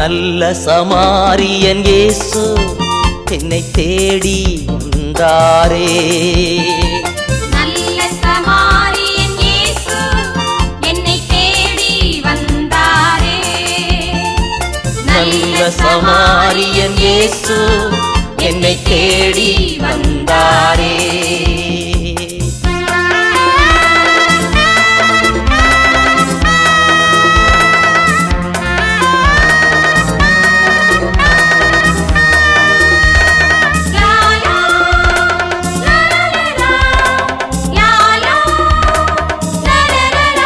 நல்ல சமாரியன் இயேசு என்னை தேடி வந்தாரே நல்ல சமாரியன் இயேசு என்னை தேடி வந்தாரே நல்ல சமாரியன் இயேசு என்னை தேடி வந்தாரே லா லா லா லா லா லா லா லா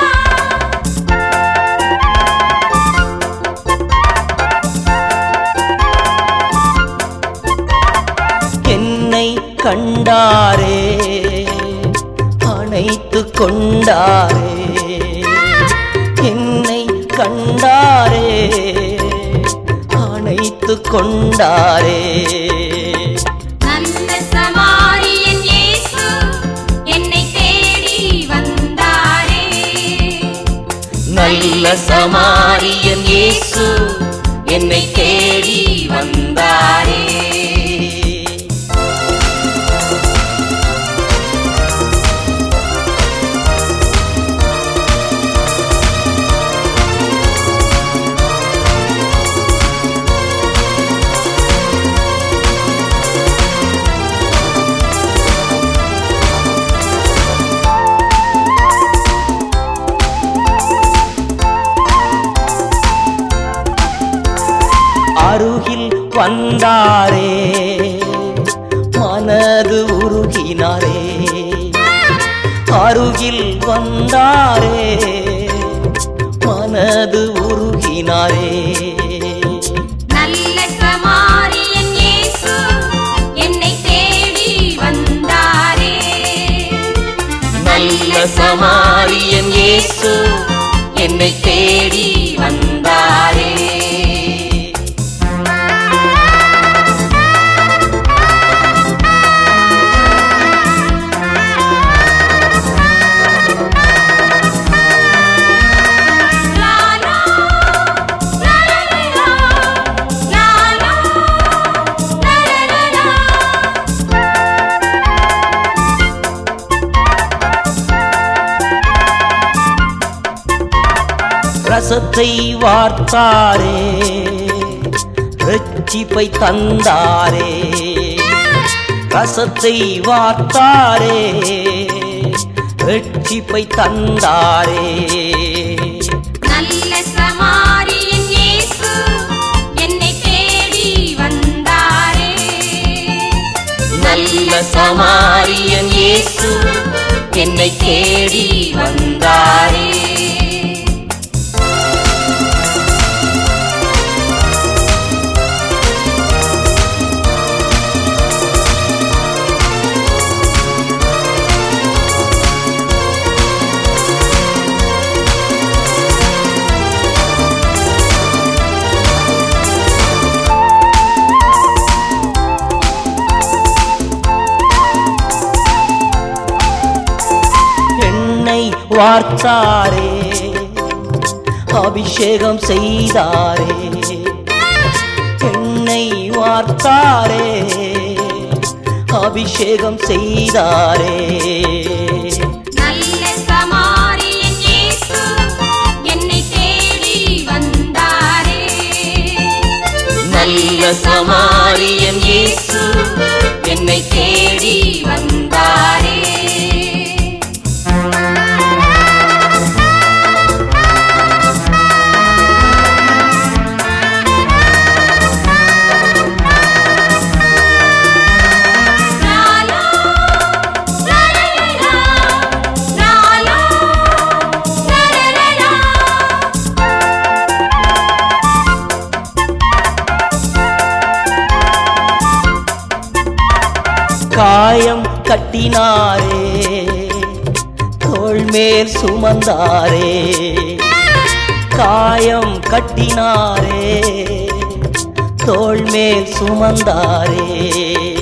என்னை கண்டாரே அணைத்து கொண்டாரே என்னை கண்டாரே அணைத்து கொண்டாரே நல்ல சமாரியன் இயேசு என்னை தேடி வந்தாரே நல்ல சமாரியன் இயேசு என்னை தேடி வந்தாரே அருகில் வந்தாரே மனது உருகினாரே அருகில் வந்தாரே மனது உருகினாரே நல்ல சமாரியன் இயேசு என்னை தேடி வந்தாரே நல்ல சமாரியன் இயேசு என்னை தேடி வந்தாரே லா லா லா லா லா லா லா லா ரசத்தை வார்த்தாரே ரட்சிப்பை தந்தாரே ரசத்தை வார்த்தாரே ரட்சிப்பை தந்தாரே நல்ல சமாரியன் இயேசு என்னை தேடி வந்தாரே நல்ல சமாரியன் இயேசு என்னை தேடி வந்தாரே என்னை வார்த்தாரே அபிஷேகம் செய்தாரே என்னை வார்த்தாரே அபிஷேகம் செய்தாரே நல்ல சமாரியன் இயேசு என்னை தேடி வந்தாரே நல்ல சமாரியன் இயேசு என்னை தேடி வந்தாரே லா லா லா லா லா லா லா லா காயம் கட்டினாரே தோள் மேல் சுமந்தாரே காயம் கட்டினாரே தோள் மேல் சுமந்தாரே